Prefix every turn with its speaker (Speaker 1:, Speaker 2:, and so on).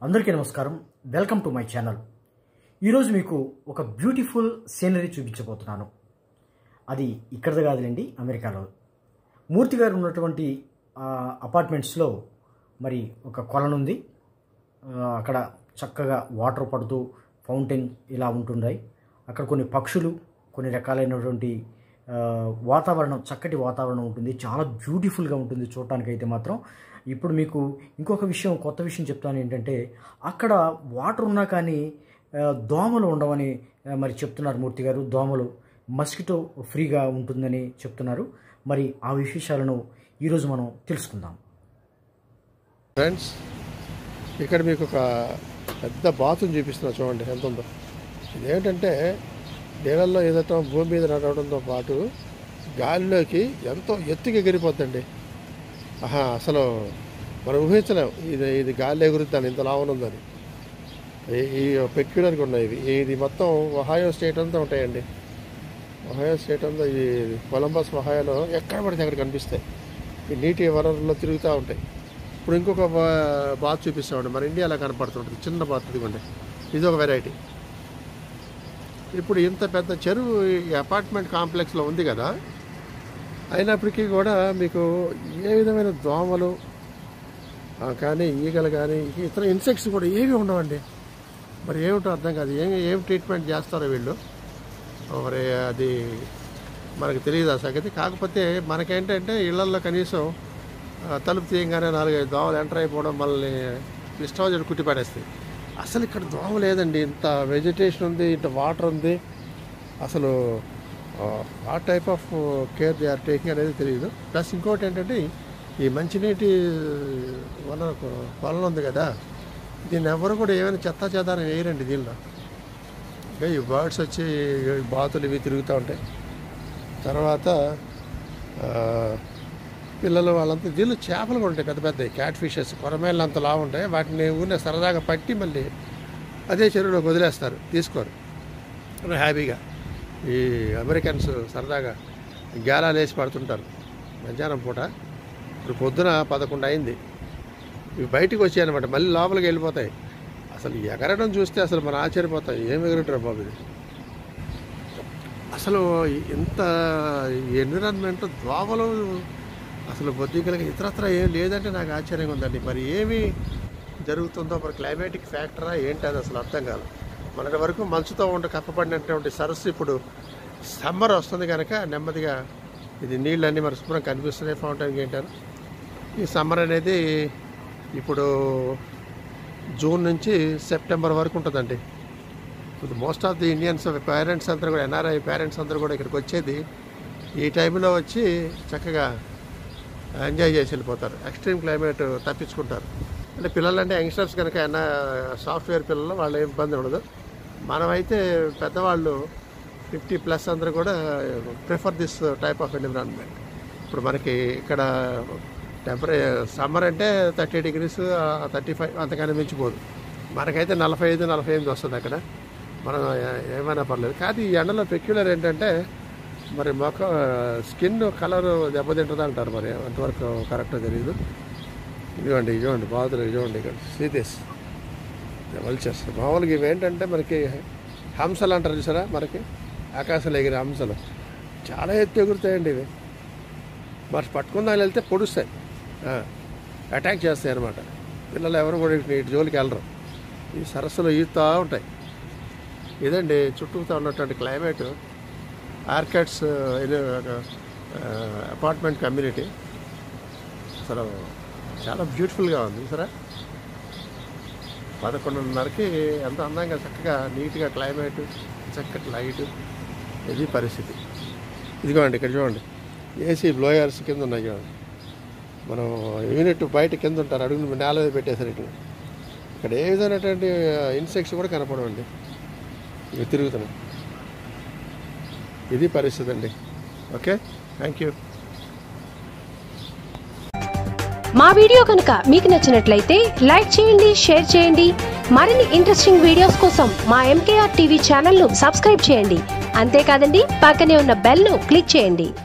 Speaker 1: అందరికీ నమస్కారం welcome to my channel ఈరోజు మీకు ఒక బ్యూటిఫుల్ సీనరీ చూపించబోతున్నాను అది ఇక్కడది కాదులేండి అమెరికాలో మూర్తి గారు ఉన్నటువంటి ఆ, అపార్ట్మెంట్స్లో మరి ఒక కొలనుంది ఆ, అక్కడ చక్కగా వాటర్ పడుతూ ఫౌంటైన్ ఇలా ఉంటున్నాయి అక్కడ కొన్ని పక్షులు కొన్ని రకాలైనటువంటి ఆ, వాతావరణం చక్కటి వాతావరణం ఉంటుంది చాలా బ్యూటిఫుల్గా ఉంటుంది చూడటానికి అయితే మాత్రం ఇప్పుడు మీకు ఇంకొక విషయం కొత్త విషయం చెప్తాను ఏంటంటే అక్కడ వాటర్ ఉన్నా కానీ ఆ, దోమలు ఉండవని ఆ, మరి చెప్తున్నారు మూర్తి గారు దోమలు మస్కిటో ఫ్రీగా ఉంటుందని చెప్తున్నారు మరి ఆ విశేషాలను ఈరోజు మనం తెలుసుకుందాం
Speaker 2: ఫ్రెండ్స్ ఇక్కడ మీకు ఒక పెద్ద బాతుని చూపిస్తున్నా చూడండి ఎంత ఉందో ఇదేంటంటే నీళ్ళల్లో ఎదటం భూమి మీద నడవడంతో పాటు గాలిలోకి ఎంతో ఎత్తుకి ఎగిరిపోద్దండి ఆహా అసలు మనం ఊహించలేం ఇది ఇది గాలి ఎగురుద్దాని ఇంత లావనుందని ఈ- ఈ పెక్యులర్గా ఉన్నాయి ఇవి ఇది మొత్తం ఒహాయో స్టేట్ అంతా ఉంటాయండి ఒహాయో స్టేట్ అంతా ఈ కొలంబస్ ఒహాయోలో ఎక్కడ పడితే అక్కడ కనిపిస్తాయి ఈ నీటి వనరుల్లో తిరుగుతూ ఉంటాయి ఇప్పుడు ఇంకొక బా- బాత్ చూపిస్తామండి మన ఇండియాలో కనపడుతుంటుంది చిన్న బాత్ ఇదిగోండి ఇది ఒక వెరైటీ ఇప్పుడు ఇంత పెద్ద చెరువు ఈ అపార్ట్మెంట్ కాంప్లెక్స్లో ఉంది కదా అయినప్పటికీ కూడా మీకు ఏ విధమైన దోమలు ఆ, కానీ ఈగలు కానీ ఇతర ఇన్సెక్ట్స్ కూడా ఏవి ఉండవండి మరి ఏమిటో అర్థం కాదు ఏం ఏం ట్రీట్మెంట్ చేస్తారో వీళ్ళు మరి అది మనకు తెలియదు ఆ సంగతి కాకపోతే మనకేంటంటే ఇళ్లల్లో కనీసం ఆ, తలుపు తీయంగానే నాలుగైదు దోమలు ఎంటర్ అయిపోవడం మనల్ని ఇష్టం వచ్చి కుట్టి పడేస్తాయి అసలు ఇక్కడ దోమ లేదండి ఇంత వెజిటేషన్ ఉంది ఇంత వాటర్ ఉంది అసలు ఆ type of care they are taking అనేది తెలియదు ప్లస్ ఇంకోటి ఏంటంటే ఈ మంచినీటి వన కొలను ఉంది కదా దీన్ని ఎవరు కూడా ఏమైనా చెత్త చెదారం వేయరండి దీనిలో ఇంకా ఈ బర్డ్స్ వచ్చి ఈ బాతులు ఇవి తిరుగుతూ ఉంటాయి తర్వాత ఆ, పిల్లలు వాళ్ళంతా దీనిలో చేపలు కూడా ఉంటాయి పెద్ద పెద్ద క్యాట్ ఫిషెస్ కొరమేళ్ళు అంత లావు ఉంటాయి వాటిని ఊరినే సరదాగా పట్టి మళ్ళీ అదే చెరువులోకి వదిలేస్తారు తీసుకోరు హ్యాపీగా ఈ అమెరికన్స్ సరదాగా గ్యాలాలు వేసి పడుతుంటారు మధ్యాహ్నం పూట ఇప్పుడు పొద్దున పదకొండు అయింది ఇవి బయటికి వచ్చాయి అనమాట మళ్ళీ లోపలికి వెళ్ళిపోతాయి అసలు ఎగరడం చూస్తే అసలు మనం ఆశ్చర్యపోతాం ఏం ఎగురుంటారు బాబు ఇది అసలు ఇంత ఎన్విరాన్మెంట్ దోమలు అసలు బొద్దింకలకి ఇతరత్ర ఏం లేదంటే నాకు ఆశ్చర్యంగా ఉందండి మరి ఏమి జరుగుతుందో మరి క్లైమేటిక్ ఫ్యాక్టరా ఏంటి అది అసలు అర్థం కాదు మొన్నటి వరకు మంచుతో ఉండి కప్పబడినటువంటి సరస్సు ఇప్పుడు సమ్మర్ వస్తుంది కనుక నెమ్మదిగా ఇది నీళ్ళన్నీ మరి శుభ్రం కనిపిస్తున్నాయి ఫౌంటైన్కి ఏంటారు ఈ సమ్మర్ అనేది ఇప్పుడు జూన్ నుంచి సెప్టెంబర్ వరకు ఉంటుందండి ఇప్పుడు most of the Indians parents అందరూ కూడా ఎన్ఆర్ఐ పేరెంట్స్ అందరూ కూడా ఇక్కడికి వచ్చేది ఈ టైంలో వచ్చి చక్కగా ఎంజాయ్ చేసి వెళ్ళిపోతారు ఎక్స్ట్రీమ్ క్లైమేట్ తప్పించుకుంటారు అంటే పిల్లలంటే యంగ్స్టర్స్ కనుక ఏమన్నా సాఫ్ట్వేర్ పిల్లలు వాళ్ళు ఏం ఇబ్బంది ఉండదు మనమైతే పెద్దవాళ్ళు ఫిఫ్టీ ప్లస్ అందరూ కూడా prefer this type of environment ఇప్పుడు మనకి ఇక్కడ టెంపరే సమ్మర్ అంటే థర్టీ డిగ్రీస్ థర్టీ ఫైవ్ అంతకన్నా మించిపోదు మనకైతే నలభై ఐదు నలభై ఎనిమిది వస్తుంది అక్కడ మనం ఏ- ఏమైనా పర్లేదు కానీ ఈ ఎండలో పెక్యులర్ ఏంటంటే మరి మొక్క స్కిన్ కలర్ దెబ్బతింటుంది అంటారు మరి అంతవరకు కరెక్ట్గా తెలియదు ఇదిగోండి ఇదిగోండి బాతులు ఇదిగోండి ఇక్కడ సీతేస్ వల్చర్స్ మామూలుగా ఇవి ఏంటంటే మనకి హంసలు అంటారు చూసారా మనకి ఆకాశంలో ఎగిరే హంసలు చాలా ఎత్తు ఎగురుతాయండి ఇవి మరి పట్టుకున్న వాళ్ళు వెళ్తే పొడుస్తాయి అటాక్ చేస్తాయి అనమాట పిల్లలు ఎవరు కూడా ఇటు ఇటు జోలికి వెళ్ళరు ఈ సరస్సులో ఈదుతూ ఉంటాయి ఇదండి చుట్టూతో ఉన్నటువంటి క్లైమేట్ ఆర్కెడ్స్ అపార్ట్మెంట్ కమ్యూనిటీ అసలు చాలా బ్యూటిఫుల్గా ఉంది సరే పదకొండున్నరకి ఎంత అందంగా చక్కగా నీట్గా క్లైమేట్ చక్కటి లైట్ ఇది పరిస్థితి ఇదిగోండి ఇక్కడ చూడండి ఏసీ బ్లోయర్స్ కింద ఉన్నాయి చూడండి మనం యూనిట్ బయట కింద ఉంటారు అడుగుని నేల మీద పెట్టేసారు ఇటు ఇక్కడ ఏ విధమైనటువంటి ఇన్సెక్ట్స్ కూడా కనపడవండి ఇవి తిరుగుతున్నాయి ఇది పరిస్థితి అండి ఓకే థ్యాంక్ యూ
Speaker 3: మా వీడియో కనుక మీకు నచ్చినట్లయితే లైక్ చేయండి షేర్ చేయండి మరిన్ని ఇంట్రెస్టింగ్ వీడియోస్ కోసం మా ఎంకేఆర్ టీవీ ఛానల్ను సబ్స్క్రైబ్ చేయండి అంతేకాదండి పక్కనే ఉన్న బెల్ను క్లిక్ చేయండి